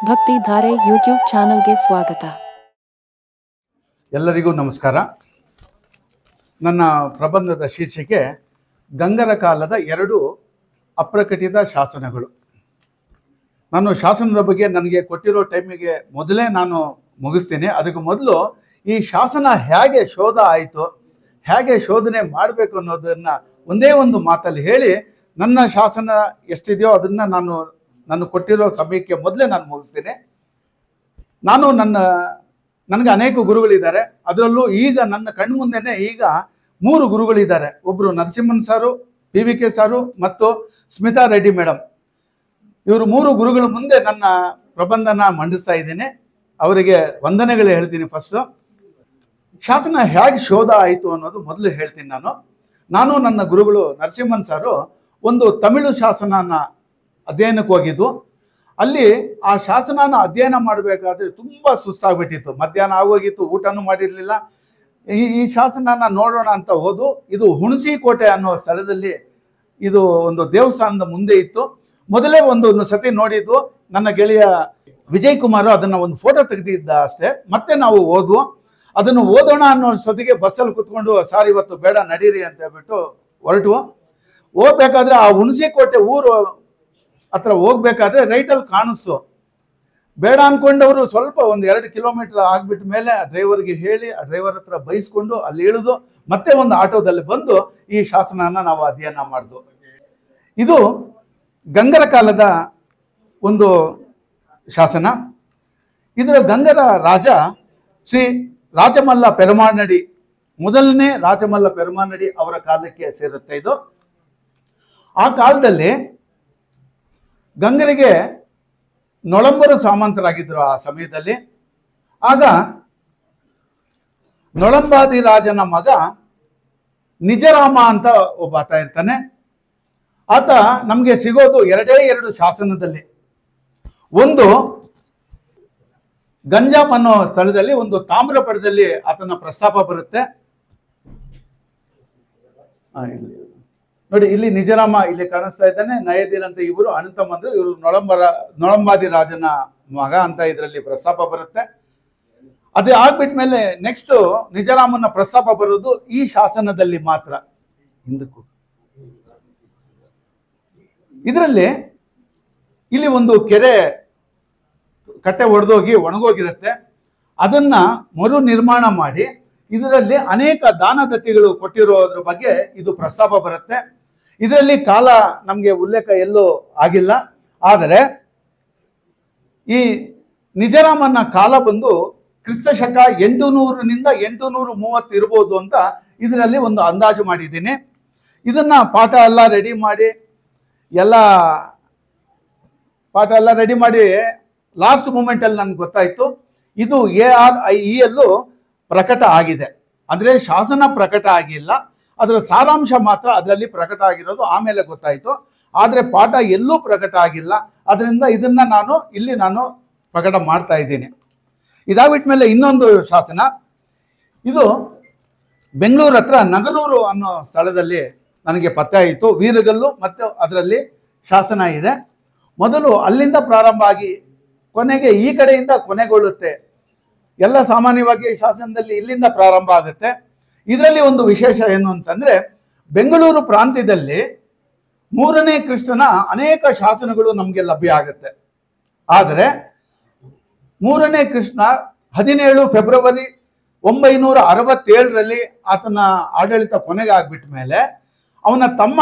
ಭಕ್ತಿ ಧಾರೆ ಯೂಟ್ಯೂಬ್ ಚಾನಲ್ಗೆ ಸ್ವಾಗತ ಎಲ್ಲರಿಗೂ ನಮಸ್ಕಾರ ನನ್ನ ಪ್ರಬಂಧದ ಶೀರ್ಷಿಕೆ ಗಂಗರ ಕಾಲದ ಎರಡು ಅಪ್ರಕಟಿತ ಶಾಸನಗಳು ನಾನು ಶಾಸನದ ಬಗ್ಗೆ ನನಗೆ ಕೊಟ್ಟಿರೋ ಟೈಮಿಗೆ ಮೊದಲೇ ನಾನು ಮುಗಿಸ್ತೀನಿ ಅದಕ್ಕೆ ಮೊದಲು ಈ ಶಾಸನ ಹೇಗೆ ಶೋಧ ಆಯಿತು ಹೇಗೆ ಶೋಧನೆ ಮಾಡಬೇಕು ಅನ್ನೋದನ್ನು ಒಂದೇ ಒಂದು ಮಾತಲ್ಲಿ ಹೇಳಿ ನನ್ನ ಶಾಸನ ಎಷ್ಟಿದೆಯೋ ಅದನ್ನು ನಾನು ನಾನು ಕೊಟ್ಟಿರೋ ಸಮಯಕ್ಕೆ ಮೊದಲೇ ನಾನು ಮುಗಿಸ್ತೀನಿ ನಾನು ನನ್ನ ನನಗೆ ಅನೇಕ ಗುರುಗಳಿದ್ದಾರೆ ಅದರಲ್ಲೂ ಈಗ ನನ್ನ ಕಣ್ಮುಂದೆನೆ ಈಗ ಮೂರು ಗುರುಗಳಿದ್ದಾರೆ ಒಬ್ಬರು ನರಸಿಂಹನ್ ಸಾರು ಪಿ ವಿ ಕೆ ಸಾರು ಮತ್ತು ಸ್ಮಿತಾ ರೆಡ್ಡಿ ಮೇಡಮ್ ಇವರು ಮೂರು ಗುರುಗಳ ಮುಂದೆ ನನ್ನ ಪ್ರಬಂಧನ ಮಂಡಿಸ್ತಾ ಇದ್ದೀನಿ ಅವರಿಗೆ ವಂದನೆಗಳು ಹೇಳ್ತೀನಿ ಫಸ್ಟು ಶಾಸನ ಹೇಗೆ ಶೋಧ ಆಯಿತು ಅನ್ನೋದು ಮೊದಲು ಹೇಳ್ತೀನಿ ನಾನು ನಾನು ನನ್ನ ಗುರುಗಳು ನರಸಿಂಹನ್ ಸಾರು ಒಂದು ತಮಿಳು ಶಾಸನನ ಅಧ್ಯಯನಕ್ಕೆ ಹೋಗಿದ್ದು ಅಲ್ಲಿ ಆ ಶಾಸನನ ಅಧ್ಯಯನ ಮಾಡಬೇಕಾದ್ರೆ ತುಂಬ ಸುಸ್ತಾಗ್ಬಿಟ್ಟಿತ್ತು ಮಧ್ಯಾಹ್ನ ಆಗೋಗಿತ್ತು ಊಟನೂ ಮಾಡಿರಲಿಲ್ಲ ಈ ಈ ಶಾಸನನ ನೋಡೋಣ ಅಂತ ಹೋದು ಇದು ಹುಣಸಿ ಕೋಟೆ ಅನ್ನೋ ಸ್ಥಳದಲ್ಲಿ ಇದು ಒಂದು ದೇವಸ್ಥಾನದ ಮುಂದೆ ಇತ್ತು ಮೊದಲೇ ಒಂದು ಒಂದು ಸತಿ ನೋಡಿದ್ದು ನನ್ನ ಗೆಳೆಯ ವಿಜಯ್ ಕುಮಾರ್ ಅದನ್ನು ಒಂದು ಫೋಟೋ ತೆಗೆದಿದ್ದ ಅಷ್ಟೇ ಮತ್ತೆ ನಾವು ಓದ್ವು ಅದನ್ನು ಓದೋಣ ಅನ್ನೋ ಸೊತ್ತಿಗೆ ಬಸ್ಸಲ್ಲಿ ಕುತ್ಕೊಂಡು ಸಾರ್ ಇವತ್ತು ಬೇಡ ನಡೀರಿ ಅಂತ ಹೇಳ್ಬಿಟ್ಟು ಹೊರಟು ಹೋಗ್ಬೇಕಾದ್ರೆ ಆ ಹುಣಸಿ ಕೋಟೆ ಊರು ಹತ್ರ ಹೋಗ್ಬೇಕಾದ್ರೆ ರೈಟಲ್ಲಿ ಕಾಣಿಸ್ತು ಬೇಡ ಅನ್ಕೊಂಡವರು ಸ್ವಲ್ಪ ಒಂದು ಎರಡು ಕಿಲೋಮೀಟರ್ ಆಗ್ಬಿಟ್ಟ ಮೇಲೆ ಆ ಡ್ರೈವರ್ಗೆ ಹೇಳಿ ಆ ಡ್ರೈವರ್ ಹತ್ರ ಬೈಸ್ಕೊಂಡು ಅಲ್ಲಿ ಇಳಿದು ಮತ್ತೆ ಒಂದು ಆಟೋದಲ್ಲಿ ಬಂದು ಈ ಶಾಸನನ ನಾವು ಅಧ್ಯಯನ ಮಾಡಿದ್ವು ಇದು ಗಂಗರ ಕಾಲದ ಒಂದು ಶಾಸನ ಇದರ ಗಂಗರ ರಾಜ ಶ್ರೀ ರಾಜಮಲ್ಲ ಪೆರಮಾನಡಿ ಮೊದಲನೇ ರಾಜಮಲ್ಲ ಪೆರಮಾನಡಿ ಅವರ ಕಾಲಕ್ಕೆ ಸೇರುತ್ತೆ ಇದು ಆ ಕಾಲದಲ್ಲಿ ಗಂಗರಿಗೆ ನೊಳಂಬರು ಸಾಮಂತರಾಗಿದ್ದರು ಆ ಸಮಯದಲ್ಲಿ ಆಗ ನೊಳಂಬಾದಿ ರಾಜನ ಮಗ ನಿಜರಾಮ ಅಂತ ಒಬ್ಬ ಆತ ಇರ್ತಾನೆ ಆತ ನಮಗೆ ಸಿಗೋದು ಎರಡೇ ಎರಡು ಶಾಸನದಲ್ಲಿ ಒಂದು ಗಂಜಾಮ್ ಅನ್ನೋ ಸ್ಥಳದಲ್ಲಿ ಒಂದು ತಾಮ್ರಪಡದಲ್ಲಿ ಆತನ ಪ್ರಸ್ತಾಪ ಬರುತ್ತೆ ಆ, ಇಲ್ಲಿ. ನೋಡಿ ಇಲ್ಲಿ ನಿಜರಾಮ ಇಲ್ಲಿ ಕಾಣಿಸ್ತಾ ಇದ್ದಾನೆ ನಯದೀರ್ ಅಂತ ಇವರು ಅನಂತಮಂದ್ರು ಇವರು ನೊಳಂಬರ ನೊಳಂಬಾದಿ ರಾಜನ ಮಗ ಅಂತ ಇದರಲ್ಲಿ ಪ್ರಸ್ತಾಪ ಬರುತ್ತೆ ಅದು ಆಗ್ಬಿಟ್ಮೇಲೆ ನೆಕ್ಸ್ಟ್ ನಿಜರಾಮನ ಪ್ರಸ್ತಾಪ ಬರೋದು ಈ ಶಾಸನದಲ್ಲಿ ಮಾತ್ರ ಹಿಂದಕ್ಕೂ ಇದರಲ್ಲಿ ಇಲ್ಲಿ ಒಂದು ಕೆರೆ ಕಟ್ಟೆ ಒಡೆದೋಗಿ ಒಣಗೋಗಿರುತ್ತೆ ಅದನ್ನ ಮರು ನಿರ್ಮಾಣ ಮಾಡಿ ಇದರಲ್ಲಿ ಅನೇಕ ದಾನದತ್ತಿಗಳು ಕೊಟ್ಟಿರೋದ್ರ ಬಗ್ಗೆ ಇದು ಪ್ರಸ್ತಾಪ ಬರುತ್ತೆ ಇದರಲ್ಲಿ ಕಾಲ ನಮಗೆ ಉಲ್ಲೇಖ ಎಲ್ಲೂ ಆಗಿಲ್ಲ ಆದರೆ ಈ ನಿಜರಾಮನ ಕಾಲ ಬಂದು ಕ್ರಿಸ್ತ ಶಕ ಎಂಟು ನೂರನಿಂದ ಎಂಟು ನೂರು ಮೂವತ್ತು ಇರ್ಬೋದು ಅಂತ ಇದರಲ್ಲಿ ಒಂದು ಅಂದಾಜು ಮಾಡಿದ್ದೀನಿ ಇದನ್ನ ಪಾಠ ಎಲ್ಲ ರೆಡಿ ಮಾಡಿ ಎಲ್ಲ ಪಾಠ ಎಲ್ಲ ರೆಡಿ ಮಾಡಿ ಲಾಸ್ಟ್ ಮೂಮೆಂಟಲ್ಲಿ ನನಗೆ ಗೊತ್ತಾಯಿತು ಇದು ಎ ಆರ್ ಐ ಇ ಯಲ್ಲೂ ಪ್ರಕಟ ಆಗಿದೆ ಅಂದರೆ ಶಾಸನ ಪ್ರಕಟ ಆಗಿಲ್ಲ ಅದರ ಸಾರಾಂಶ ಮಾತ್ರ ಅದರಲ್ಲಿ ಪ್ರಕಟ ಆಗಿರೋದು ಆಮೇಲೆ ಗೊತ್ತಾಯಿತು ಆದರೆ ಪಾಠ ಎಲ್ಲೂ ಪ್ರಕಟ ಆಗಿಲ್ಲ ಅದರಿಂದ ಇದನ್ನ ನಾನು ಇಲ್ಲಿ ನಾನು ಪ್ರಕಟ ಮಾಡ್ತಾ ಇದ್ದೀನಿ ಇದಾಗ್ಬಿಟ್ಮೇಲೆ ಇನ್ನೊಂದು ಶಾಸನ ಇದು ಬೆಂಗಳೂರು ಹತ್ರ ನಗರೂರು ಅನ್ನೋ ಸ್ಥಳದಲ್ಲಿ ನನಗೆ ಪತ್ತೆ ಆಯಿತು ವೀರಗಲ್ಲು ಮತ್ತು ಅದರಲ್ಲಿ ಶಾಸನ ಇದೆ ಮೊದಲು ಅಲ್ಲಿಂದ ಪ್ರಾರಂಭ ಆಗಿ ಕೊನೆಗೆ ಈ ಕಡೆಯಿಂದ ಕೊನೆಗೊಳ್ಳುತ್ತೆ ಎಲ್ಲ ಸಾಮಾನ್ಯವಾಗಿ ಈ ಶಾಸನದಲ್ಲಿ ಇಲ್ಲಿಂದ ಪ್ರಾರಂಭ ಆಗುತ್ತೆ ಇದರಲ್ಲಿ ಒಂದು ವಿಶೇಷ ಏನು ಅಂತಂದ್ರೆ ಬೆಂಗಳೂರು ಪ್ರಾಂತ್ಯದಲ್ಲಿ ಮೂರನೇ ಕೃಷ್ಣನ ಅನೇಕ ಶಾಸನಗಳು ನಮಗೆ ಲಭ್ಯ ಆಗುತ್ತೆ ಆದರೆ ಮೂರನೇ ಕೃಷ್ಣ ಹದಿನೇಳು ಫೆಬ್ರವರಿ ಒಂಬೈನೂರ ಅರವತ್ತೇಳರಲ್ಲಿ ಆತನ ಆಡಳಿತ ಕೊನೆಗೆ ಆಗ್ಬಿಟ್ಟ ಮೇಲೆ ಅವನ ತಮ್ಮ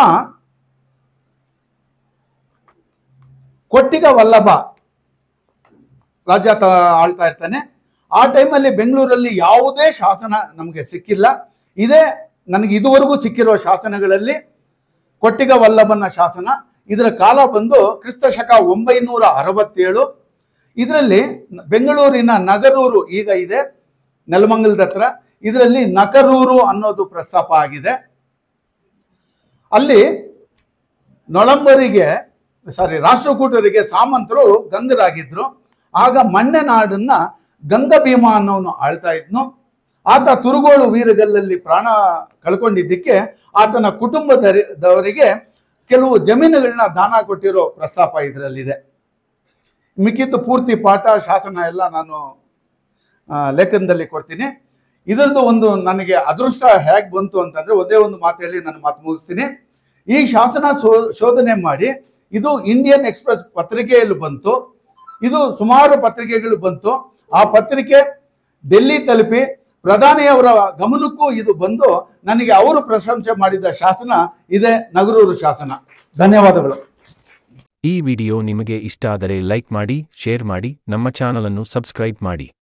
ಕೊಟ್ಟಿಗ ವಲ್ಲಭ ರಾಜ್ಯ ತ ಆಳ್ತಾ ಇರ್ತಾನೆ ಆ ಟೈಮಲ್ಲಿ ಬೆಂಗಳೂರಲ್ಲಿ ಯಾವುದೇ ಶಾಸನ ನಮಗೆ ಸಿಕ್ಕಿಲ್ಲ ಇದೇ ನನಗೆ ಇದುವರೆಗೂ ಸಿಕ್ಕಿರೋ ಶಾಸನಗಳಲ್ಲಿ ಕೊಟ್ಟಿಗ ವಲ್ಲಭನ ಶಾಸನ ಇದರ ಕಾಲ ಬಂದು ಕ್ರಿಸ್ತ ಶಕ ಒಂಬೈನೂರ ಅರವತ್ತೇಳು ಇದರಲ್ಲಿ ಬೆಂಗಳೂರಿನ ನಗರೂರು ಈಗ ಇದೆ ನೆಲಮಂಗಲದ ಹತ್ರ ಇದರಲ್ಲಿ ನಕರೂರು ಅನ್ನೋದು ಪ್ರಸ್ತಾಪ ಆಗಿದೆ ಅಲ್ಲಿ ನೊಳಂಬರಿಗೆ ಸಾರಿ ರಾಷ್ಟ್ರಕೂಟರಿಗೆ ಸಾಮಂತರು ಗಂಗರಾಗಿದ್ರು ಆಗ ಮಣ್ಣೆನಾಡನ್ನ ಗಂಗ ಭೀಮ ಅನ್ನೋನು ಆಳ್ತಾ ಇದ್ನು ಆತ ತುರುಗೋಳು ವೀರಗಲ್ಲಲ್ಲಿ ಪ್ರಾಣ ಕಳ್ಕೊಂಡಿದ್ದಕ್ಕೆ ಆತನ ಕುಟುಂಬದವರಿಗೆ ಕೆಲವು ಜಮೀನುಗಳನ್ನ ದಾನ ಕೊಟ್ಟಿರೋ ಪ್ರಸ್ತಾಪ ಇದರಲ್ಲಿದೆ ಮಿಕ್ಕಿದ್ದು ಪೂರ್ತಿ ಪಾಠ ಶಾಸನ ಎಲ್ಲ ನಾನು ಆ, ಲೇಖನದಲ್ಲಿ ಕೊಡ್ತೀನಿ ಇದರದ್ದು ಒಂದು ನನಗೆ ಅದೃಷ್ಟ ಹೇಗೆ ಬಂತು ಅಂತಂದ್ರೆ ಒಂದೇ ಒಂದು ಮಾತು ಹೇಳಿ ನನ್ನ ಮಾತು ಮುಗಿಸ್ತೀನಿ ಈ ಶಾಸನ ಶೋ ಶೋಧನೆ ಮಾಡಿ ಇದು ಇಂಡಿಯನ್ ಎಕ್ಸ್ಪ್ರೆಸ್ ಪತ್ರಿಕೆಯಲ್ಲಿ ಬಂತು ಇದು ಸುಮಾರು ಪತ್ರಿಕೆಗಳು ಬಂತು ಆ ಪತ್ರಿಕೆ ಡೆಲ್ಲಿ ತಲುಪಿ ಪ್ರಧಾನಿಯವರ ಗಮನಕ್ಕೂ ಇದು ಬಂದು ನನಗೆ ಅವರು ಪ್ರಶಂಸೆ ಮಾಡಿದ ಶಾಸನ ಇದೆ ನಗರೂರು ಶಾಸನ ಧನ್ಯವಾದಗಳು ಈ ವಿಡಿಯೋ ನಿಮಗೆ ಇಷ್ಟ ಆದರೆ ಲೈಕ್ ಮಾಡಿ ಶೇರ್ ಮಾಡಿ ನಮ್ಮ ಚಾನಲನ್ನು ಸಬ್ಸ್ಕ್ರೈಬ್ ಮಾಡಿ